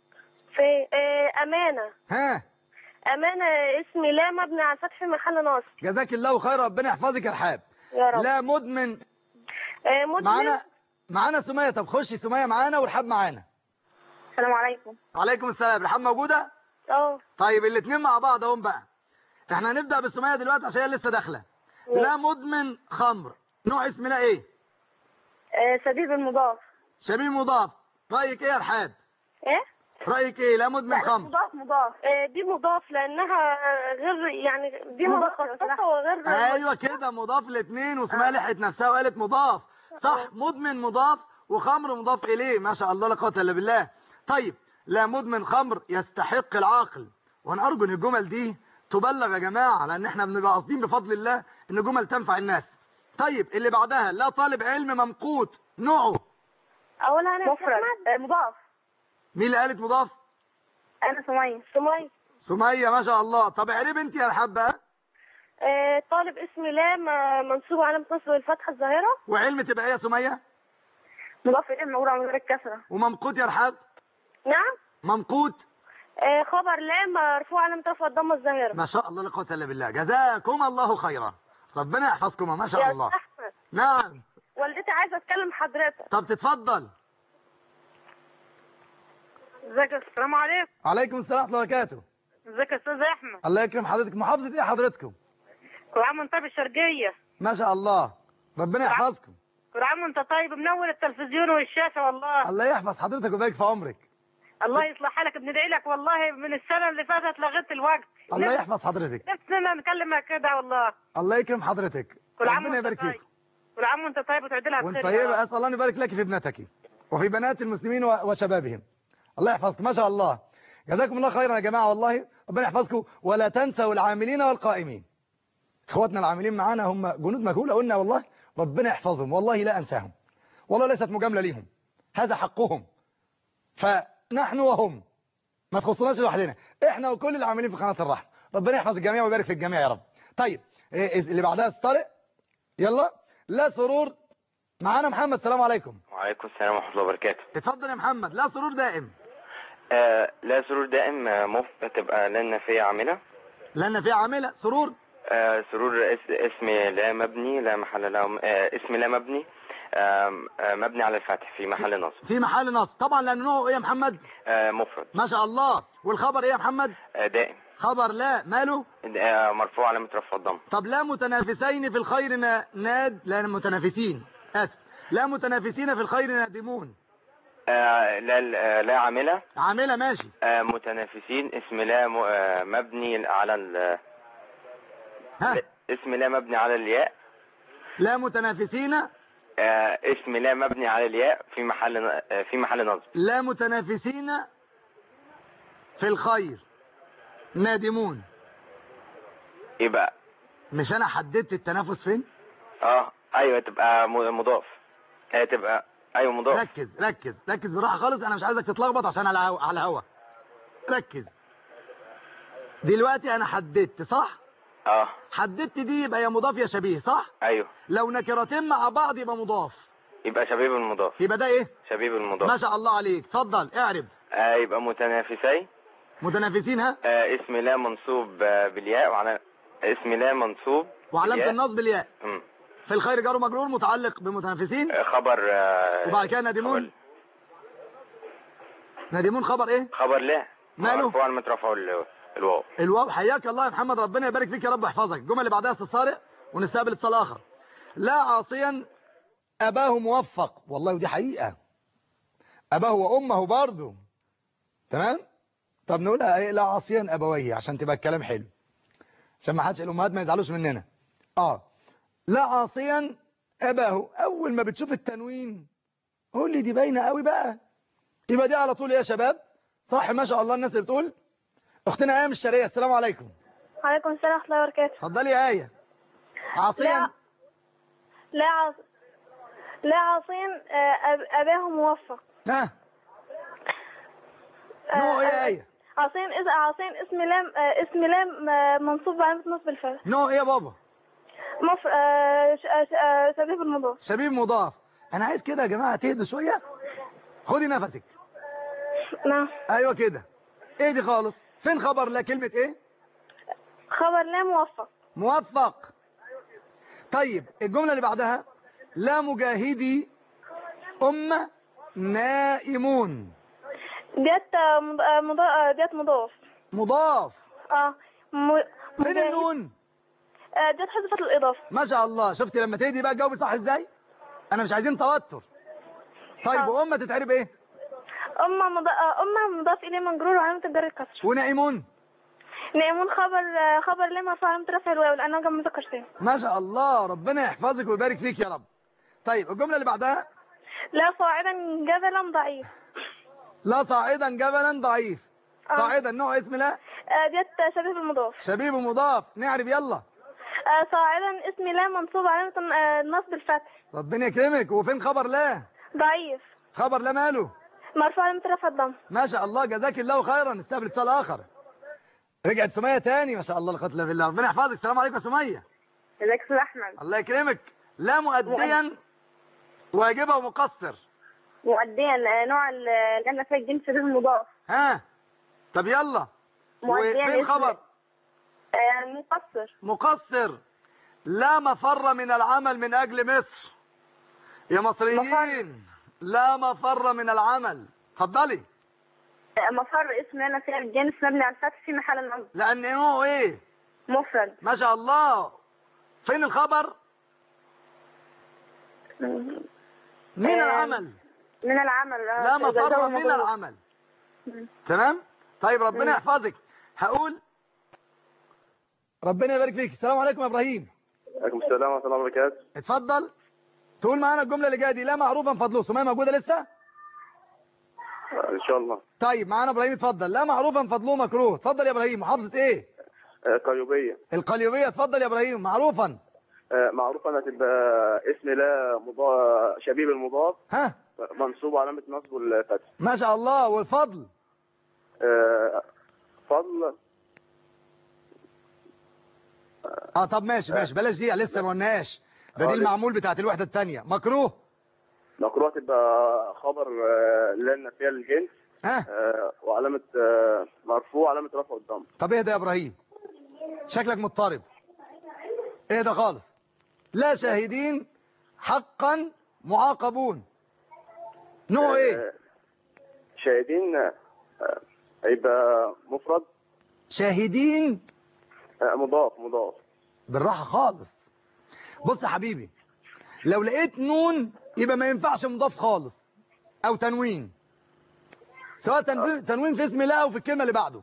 في آه، أمانة ها أمانة اسم لا مبني على الفتح في محل نصب جزاك الله خير ربنا يحفظك يا رحاب يا رب لا مدمن آه، مدمن معانا معانا سمية طب خشي سمية معانا ورحاب معانا السلام عليكم عليكم السلام رحاب موجودة اه طيب الاتنين مع بعض اهم بقى احنا هنبدأ بسمية دلوقتي عشان هي لسه داخلة لا مدمن خمر نوع اسم لا ايه آه، سبيب المضاف شبيه مضاف رأيك ايه يا رحاب ايه رأيك ايه لا مدمن خمر مضاف مضاف آه، دي مضاف لأنها غير يعني دي مخصصة وغير ايوه كده مضاف الاثنين واسمها لحقت نفسها وقالت مضاف صح مدمن مضاف وخمر مضاف اليه ما شاء الله لا قوه الا بالله طيب لا مدمن خمر يستحق العاقل وانا ارجو ان الجمل دي تبلغ يا جماعه لان احنا بنبقى قاصدين بفضل الله ان جمل تنفع الناس طيب اللي بعدها لا طالب علم ممقوت نوعه أولا أنا مفرد آه، مضاف مين اللي قالت مضاف أنا سمية سمية سميه ما شاء الله طب اعرب انت يا رحاب بقى آه، طالب اسم لا م- منصوب علامة نصب الفتحة الظاهرة وعلم تبقى ايه يا سميه مضاف إليه مجرور من غير الكسرة وممقوت يا رحاب نعم ممقوت آه، خبر لا مرفوع علامة رفع الضمة الظاهرة ما شاء الله لا قوه الا بالله جزاكم الله خيرا ربنا يحفظكم ما شاء يا الله أستاذ أحمد نعم والدتي عايزة أتكلم حضرتك طب تتفضل ازيك السلام عليكم عليكم السلام ورحمه الله وبركاته ازيك يا أستاذ أحمد الله يكرم حضرتك محافظه ايه حضرتكم كل عام وأنت بالشرقية ما شاء الله ربنا يحفظكم كل عام وأنت طيب منور التلفزيون والشاشة والله الله يحفظ حضرتك ويبارك في عمرك الله يصلح حالك بندعي لك والله من السنة اللي فاتت لغيت الوقت الله يحفظ حضرتك نفسنا نكلمك كده والله الله يكرم حضرتك كل عام ربنا وانت يبارك طيب فيكم كل عام وانت طيب وتعد لها وانت بخير يا طيبة رب. أسأل الله أن يبارك لك في ابنتك وفي بنات المسلمين و- وشبابهم الله يحفظك ما شاء الله جزاكم الله خيرا يا جماعة والله ربنا يحفظكم ولا تنسوا العاملين والقائمين اخواتنا العاملين معانا هم جنود مجهولة قلنا والله ربنا يحفظهم والله لا أنساهم والله ليست مجاملة ليهم هذا حقهم فنحن وهم ما تخصناش لوحدنا احنا وكل العاملين في قناة الرحمة ربنا يحفظ الجميع ويبارك في الجميع يا رب طيب إيه- إيه اللي بعدها استطرق يلا لا سرور معانا محمد السلام عليكم وعليكم السلام ورحمة الله وبركاته اتفضل يا محمد لا سرور دائم آه لا سرور دائم آه، مف... تبقى لا نافية عاملة لأن في عاملة سرور آه سرور اس... اسم لا مبني لا محل له آه اسم لا مبني آه آه مبني على الفتح في محل نصب في محل نصب طبعا لأن نوعه ايه يا محمد آه مفرد ما شاء الله والخبر ايه يا محمد آه دائم خبر لا ماله آه مرفوع علامة رفع الضم طب لا متنافسين في الخير نا- ناد لا متنافسين اسف لا متنافسين في الخير نادمون آه لا آه لا عاملة عاملة ماشي آه متنافسين اسم لا م... آه مبني على ال... ها اسم لا مبني على الياء لا متنافسين آه اسم لا مبني على الياء في محل ن- آه في محل نصب لا متنافسين في الخير نادمون يبقى مش انا حددت التنافس فين اه ايوه تبقى م- مضاف آه تبقى ايوه مضاف ركز ركز ركز بالراحه خالص انا مش عايزك تتلخبط عشان على هوا على هوا ركز دلوقتي انا حددت صح اه حددت دي يبقى يا مضاف يا شبيه صح ايوه لو نكرتين مع بعض يبقى مضاف يبقى شبيب المضاف يبقى ده ايه شبيب ما المضاف شاء الله عليك اتفضل اعرب آه يبقى متنافسي متنافسين ها آه اسم لا منصوب آه بالياء وعلى اسم لا منصوب وعلامه بالياء. النصب الياء مم. في الخير جار ومجرور متعلق بمتنافسين آه خبر آه وبعد كده نادمون خبر, نادمون خبر ايه خبر لا ماله؟ مرفوع علامة رفعه ال- الواو الواو حياك الله يا محمد ربنا يبارك فيك يا رب ويحفظك الجمله اللي بعدها استاذ طارق ونستقبل اتصال اخر لا عاصيا اباه موفق والله ودي حقيقه اباه وامه برضه تمام طب نقولها ايه لا عاصيا ابويه عشان تبقى الكلام حلو عشان ما حدش الامهات ما يزعلوش مننا اه لا عاصيا اباه اول ما بتشوف التنوين قول لي دي باينه قوي بقى يبقى دي على طول يا شباب صح ما شاء الله الناس اللي بتقول اختنا ايه من الشرقيه السلام عليكم وعليكم السلام ورحمة الله وبركاته اتفضلي يا ايه عاصيا لا. لا عاص... لا عاصين آه، أب... أباه موفق ها آه، نوع ايه يا آه، ايه عاصين إذا عاصين اسم لام آه، اسم لام آه، منصوب بعلامة نصب الفتح نوع ايه يا بابا مفر آه، ش- آه، ش- آه، شبيه بالمضاف شبيب مضاف انا عايز كده يا جماعه تهدوا شويه خدي نفسك نعم ايوه كده ايه دي خالص فين خبر لا كلمه ايه خبر لا موفق موفق طيب الجمله اللي بعدها لا مجاهدي أمة نائمون ديت آه، مض- آه، مضا- آه، ديت مضاف مضاف اه م... فين مجاهد. النون آه، ديت حذفت الإضافة ما شاء الله شفتي لما تهدي بقى تجاوبي صح ازاي انا مش عايزين توتر طيب آه. وأمة تتعرب ايه أمة مض... آه، أمة مضاف إليه مجرور وعلامة الجر الكسر ونائمون نائمون خبر آه، خبر ليه مرفوع علامة رفع الواو لأنه جمع مذكر سالم ما شاء الله ربنا يحفظك ويبارك فيك يا رب طيب الجملة اللي بعدها لا صاعدا جبلا ضعيف لا صاعدا جبلا ضعيف آه. صاعدا نوع اسم لا آه، ديت شبيه بالمضاف شبيب مضاف نعرف يلا آه، صاعدا اسم لا منصوب علامة آه، النصب الفتح ربنا يكرمك وفين خبر لا ضعيف خبر لا ماله مرفوع علامة رفع الضم ما شاء الله جزاك الله خيرا نستقبل اتصال اخر رجعت سمية تاني ما شاء الله لا قوه الا بالله ربنا يحفظك السلام عليكم يا سمية ازيك يا استاذ احمد الله يكرمك لا مؤديا واجبة ومقصر مؤديا آه، نوع ال- لأن فيها الجنس شبيه المضاف ها طب يلا مؤديا وفين اسم- خبر آه، مقصر مقصر لا مفر من العمل من أجل مصر يا مصريين لا مفر من العمل اتفضلي آه، مفر اسم لنا فيها الجنس مبني على الفتح في محل النصب لأن نوعه إيه مفرد ما شاء الله فين الخبر من آه، العمل من العمل آه، لا جزاء مفر من ومضروب. العمل تمام طيب ربنا مم. يحفظك هقول ربنا يبارك فيك السلام عليكم يا إبراهيم عليكم السلام ورحمة الله وبركاته اتفضل تقول معانا الجملة اللي جاية دي لا معروفا فضله سمية موجودة لسه آه، إن شاء الله طيب معانا ابراهيم اتفضل لا معروفا فضله مكروه اتفضل يا ابراهيم محافظة ايه آه، قيوبية القليوبية اتفضل يا ابراهيم معروفا آه، معروفة هتبقى اسم لا مضاف شبيه بالمضاف ها منصوب علامة نصبه الفتح ما شاء الله والفضل آه، فضل اه طب ماشي ماشي بلاش دي لسه ما قلناش ده آه، دي لسه. المعمول بتاعت الوحدة الثانية مكروه مكروه تبقى خبر آه، لا النافية للجنس ها آه، وعلامة آه، مرفوع علامة رفع الضم طب اهدى يا ابراهيم شكلك مضطرب اهدى خالص لا شاهدين حقا معاقبون نوع ايه آه، شاهدين آه، هيبقى مفرد شاهدين آه، مضاف مضاف بالراحة خالص بص يا حبيبي لو لقيت نون يبقى ما ينفعش مضاف خالص او تنوين سواء تنوين, تنوين في اسم الله او في الكلمة اللي بعده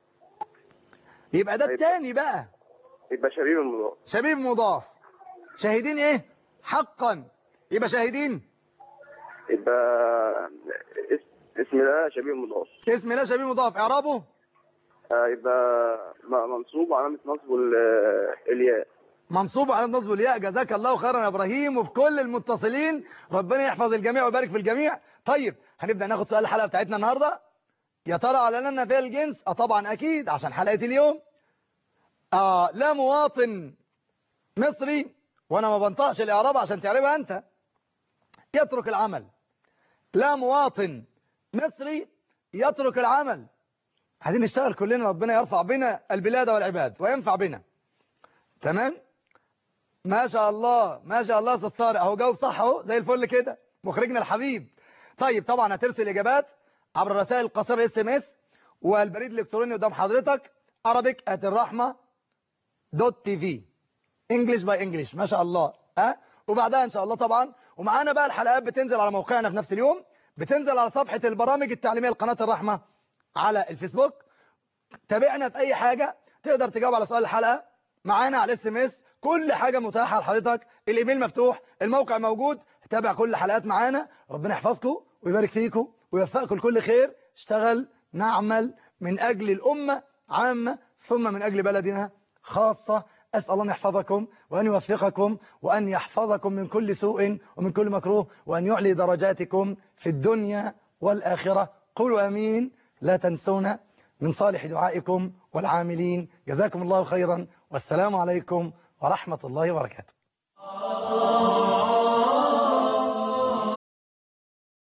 يبقى ده هيبقى- التاني بقى يبقى شبيه بالمضاف شبيب مضاف شاهدين ايه حقا يبقى شاهدين يبقى اس- اسم لا شبيه مضاف اسم الله شبيب مضاف اعرابه آه، يبقى م- منصوب علامة نصبه ال- الياء منصوب على نصب الياء جزاك الله خيرا يا ابراهيم وفي كل المتصلين ربنا يحفظ الجميع ويبارك في الجميع طيب هنبدا ناخد سؤال الحلقه بتاعتنا النهارده يا ترى اعلنا فيها الجنس اه طبعا اكيد عشان حلقه اليوم اه لا مواطن مصري وانا ما بنطقش الاعراب عشان تعرفها انت يترك العمل لا مواطن مصري يترك العمل عايزين نشتغل كلنا ربنا يرفع بنا البلاد والعباد وينفع بنا تمام ما شاء الله ما شاء الله يا استاذ طارق اهو جاوب صح اهو زي الفل كده مخرجنا الحبيب طيب طبعا هترسل اجابات عبر الرسائل القصيره اس ام اس والبريد الالكتروني قدام حضرتك عربيك ات الرحمه دوت تي في انجلش باي انجلش ما شاء الله ها أه؟ وبعدها ان شاء الله طبعا ومعانا بقى الحلقات بتنزل على موقعنا في نفس اليوم بتنزل على صفحه البرامج التعليميه لقناه الرحمه على الفيسبوك تابعنا في اي حاجه تقدر تجاوب على سؤال الحلقه معانا على الاس ام اس كل حاجه متاحه لحضرتك الايميل مفتوح الموقع موجود تابع كل الحلقات معانا ربنا يحفظكم ويبارك فيكم ويوفقكم لكل خير اشتغل نعمل من اجل الامه عامه ثم من اجل بلدنا خاصه أسأل الله أن يحفظكم وأن يوفقكم وأن يحفظكم من كل سوء ومن كل مكروه وأن يعلي درجاتكم في الدنيا والآخرة قولوا أمين لا تنسونا من صالح دعائكم والعاملين جزاكم الله خيرا والسلام عليكم ورحمة الله وبركاته